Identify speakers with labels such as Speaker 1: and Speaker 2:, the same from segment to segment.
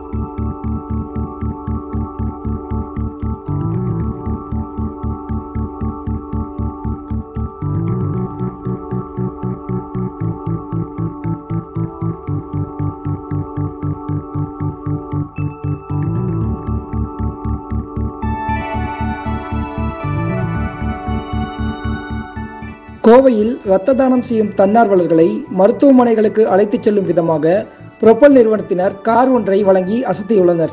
Speaker 1: கோவையில் இரத்த தானம் செய்யும் தன்னார்வலர்களை மருத்துவமனைகளுக்கு அழைத்துச் செல்லும் விதமாக புரொப்பல் நிறுவனத்தினர் கார் ஒன்றை வழங்கி அசத்தியுள்ளனர்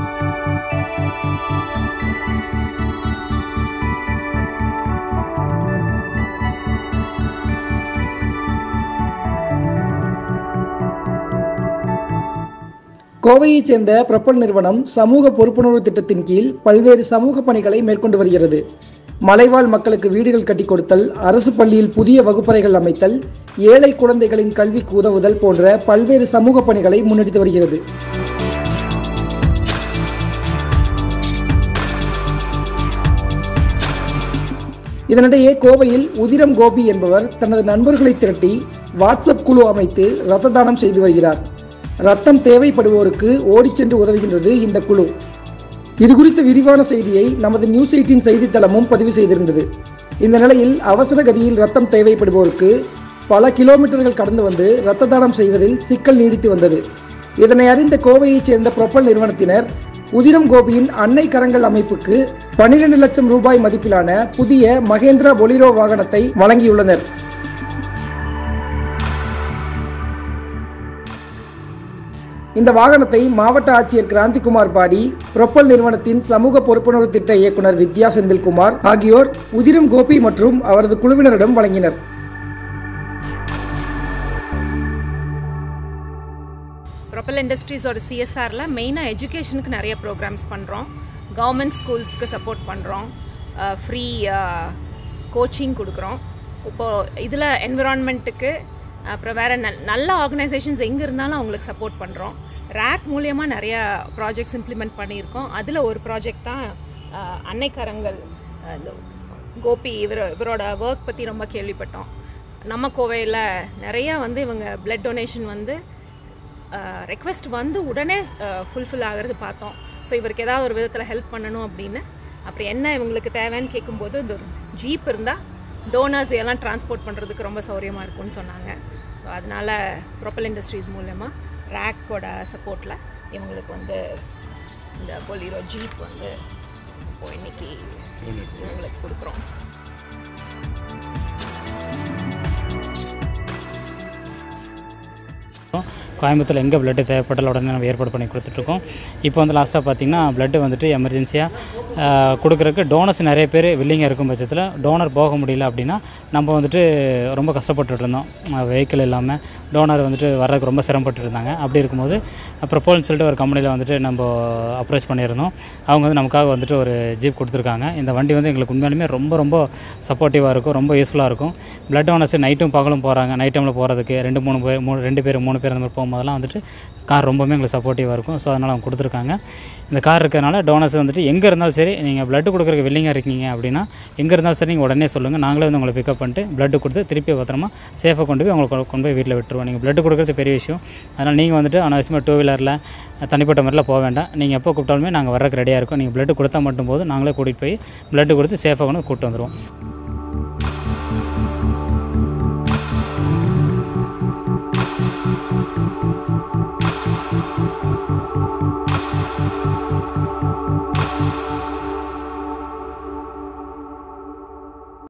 Speaker 1: கோவையைச் சேர்ந்த பிரபல் நிறுவனம் சமூக பொறுப்புணர்வு திட்டத்தின் கீழ் பல்வேறு சமூக பணிகளை மேற்கொண்டு வருகிறது மலைவாழ் மக்களுக்கு வீடுகள் கட்டிக் கொடுத்தல் அரசு பள்ளியில் புதிய வகுப்பறைகள் அமைத்தல் ஏழை குழந்தைகளின் கல்விக்கு உதவுதல் போன்ற பல்வேறு சமூக பணிகளை முன்னெடுத்து வருகிறது இதனிடையே கோவையில் உதிரம் கோபி என்பவர் தனது நண்பர்களை திரட்டி வாட்ஸ்அப் குழு அமைத்து இரத்த தானம் செய்து வருகிறார் ரத்தம் தேவைப்படுவோருக்கு ஓடிச் சென்று உதவுகின்றது இந்த குழு இது குறித்த விரிவான செய்தியை நமது நியூஸ் எயிட்டின் செய்தித்தளமும் பதிவு செய்திருந்தது இந்த நிலையில் அவசர கதியில் ரத்தம் தேவைப்படுவோருக்கு பல கிலோமீட்டர்கள் கடந்து வந்து இரத்த தானம் செய்வதில் சிக்கல் நீடித்து வந்தது இதனை அறிந்த கோவையைச் சேர்ந்த புரொப்பல் நிறுவனத்தினர் உதிரம் கோபியின் அன்னை கரங்கள் அமைப்புக்கு பனிரெண்டு லட்சம் ரூபாய் மதிப்பிலான புதிய மகேந்திரா பொலிரோ வாகனத்தை வழங்கியுள்ளனர் இந்த வாகனத்தை மாவட்ட ஆட்சியர் கிராந்திகுமார் பாடி புரொப்பல் நிறுவனத்தின் சமூக பொறுப்புணர்வு திட்ட இயக்குனர் வித்யா செந்தில்குமார் ஆகியோர் உதிரம் கோபி மற்றும் அவரது குழுவினரிடம் வழங்கினர்
Speaker 2: ப்ரொப்பல் இண்டஸ்ட்ரீஸோட சிஎஸ்ஆரில் மெயினாக எஜுகேஷனுக்கு நிறைய ப்ரோக்ராம்ஸ் பண்ணுறோம் கவர்மெண்ட் ஸ்கூல்ஸ்க்கு சப்போர்ட் பண்ணுறோம் ஃப்ரீ கோச்சிங் கொடுக்குறோம் இப்போது இதில் என்விரான்மெண்ட்டுக்கு அப்புறம் வேறு நல் நல்ல ஆர்கனைசேஷன்ஸ் எங்கே இருந்தாலும் அவங்களுக்கு சப்போர்ட் பண்ணுறோம் ரேக் மூலியமாக நிறையா ப்ராஜெக்ட்ஸ் இம்ப்ளிமெண்ட் பண்ணியிருக்கோம் அதில் ஒரு ப்ராஜெக்ட் தான் அஹ், அன்னைக்கரங்கள் அஹ், இந்த கோபி இவர் இவரோட ஒர்க் பற்றி ரொம்ப கேள்விப்பட்டோம் நம்ம கோவையில் நிறையா வந்து இவங்க பிளட் டொனேஷன் வந்து ரெக்வெஸ்ட் வந்து உடனே ஃபுல்ஃபில் ஆகிறது பார்த்தோம் ஸோ இவருக்கு ஏதாவது ஒரு விதத்தில் ஹெல்ப் பண்ணணும் அப்படின்னு அப்புறம் என்ன இவங்களுக்கு தேவைன்னு கேட்கும்போது இந்த ஜீப் இருந்தால் டோனர்ஸ் எல்லாம் டிரான்ஸ்போர்ட் பண்ணுறதுக்கு ரொம்ப சௌரியமாக இருக்கும்னு சொன்னாங்க ஸோ அதனால் ப்ரொப்பல் இண்டஸ்ட்ரீஸ் மூலயமா ரேக்கோட சப்போர்ட்டில் இவங்களுக்கு வந்து இந்த பொலிரோ ஜீப் வந்து இப்போ இன்னைக்கு இவங்களுக்கு கொடுக்குறோம்
Speaker 3: கோயம்புத்தூர் எங்கே பிளட்டு தேவைப்பட்டாலும் உடனே நம்ம ஏற்பாடு பண்ணி கொடுத்துட்ருக்கோம் இப்போ வந்து லாஸ்ட்டாக பார்த்தீங்கன்னா பிளட்டு வந்துட்டு எமர்ஜென்சியாக கொடுக்குறக்கு டோனர்ஸ் நிறைய பேர் வில்லிங்காக இருக்கும் பட்சத்தில் டோனர் போக முடியல அப்படின்னா நம்ம வந்துட்டு ரொம்ப கஷ்டப்பட்டுட்டு இருந்தோம் வெஹிக்கிள் இல்லாமல் டோனர் வந்துட்டு வர்றதுக்கு ரொம்ப சிரமப்பட்டு இருந்தாங்க அப்படி இருக்கும்போது ப்ரொப்போல்னு சொல்லிட்டு ஒரு கம்பெனியில் வந்துட்டு நம்ம அப்ரோச் பண்ணியிருந்தோம் அவங்க வந்து நமக்காக வந்துட்டு ஒரு ஜீப் கொடுத்துருக்காங்க இந்த வண்டி வந்து எங்களுக்கு உண்மையாலுமே ரொம்ப ரொம்ப சப்போர்ட்டிவாக இருக்கும் ரொம்ப யூஸ்ஃபுல்லாக இருக்கும் பிளட் டோனர்ஸ் நைட்டும் பகலும் போகிறாங்க நைட் டைமில் போகிறதுக்கு ரெண்டு மூணு பேர் மூணு ரெண்டு பேர் மூணு பேர் அந்த மாதிரி போகும்போதெல்லாம் வந்துட்டு கார் ரொம்பவுமே எங்களுக்கு சப்போர்ட்டிவாக இருக்கும் ஸோ அதனால் அவங்க கொடுத்துருக்காங்க இந்த கார் இருக்கிறதுனால டோனர்ஸ் வந்துட்டு எங்கே இருந்தாலும் சரி நீங்கள் பிளட்டு கொடுக்குறக்கு வில்லிங்காக இருக்கீங்க அப்படின்னா எங்கே இருந்தாலும் சரி நீங்கள் உடனே சொல்லுங்கள் நாங்களே வந்து உங்களை பிக்கப் பண்ணிட்டு பிளட்டு கொடுத்து திருப்பி பத்திரமா சேஃபாக கொண்டு போய் உங்களுக்கு கொண்டு போய் வீட்டில் விட்டுருவோம் நீங்கள் பிளட்டு கொடுக்குறது பெரிய விஷயம் அதனால் நீங்கள் வந்துட்டு அனாவசியமாக டூ வீலரில் தனிப்பட்ட முறையில் போக வேண்டாம் நீங்கள் எப்போ கூப்பிட்டாலுமே நாங்கள் வர்றதுக்கு ரெடியாக இருக்கோம் நீங்கள் பிளட்டு கொடுத்தா மட்டும் போதும் நாங்களே கூட்டிகிட்டு போய் பிளட்டு கொடுத்து சேஃபாக கொண்டு கூப்பிட்டு வந்துடுவோம்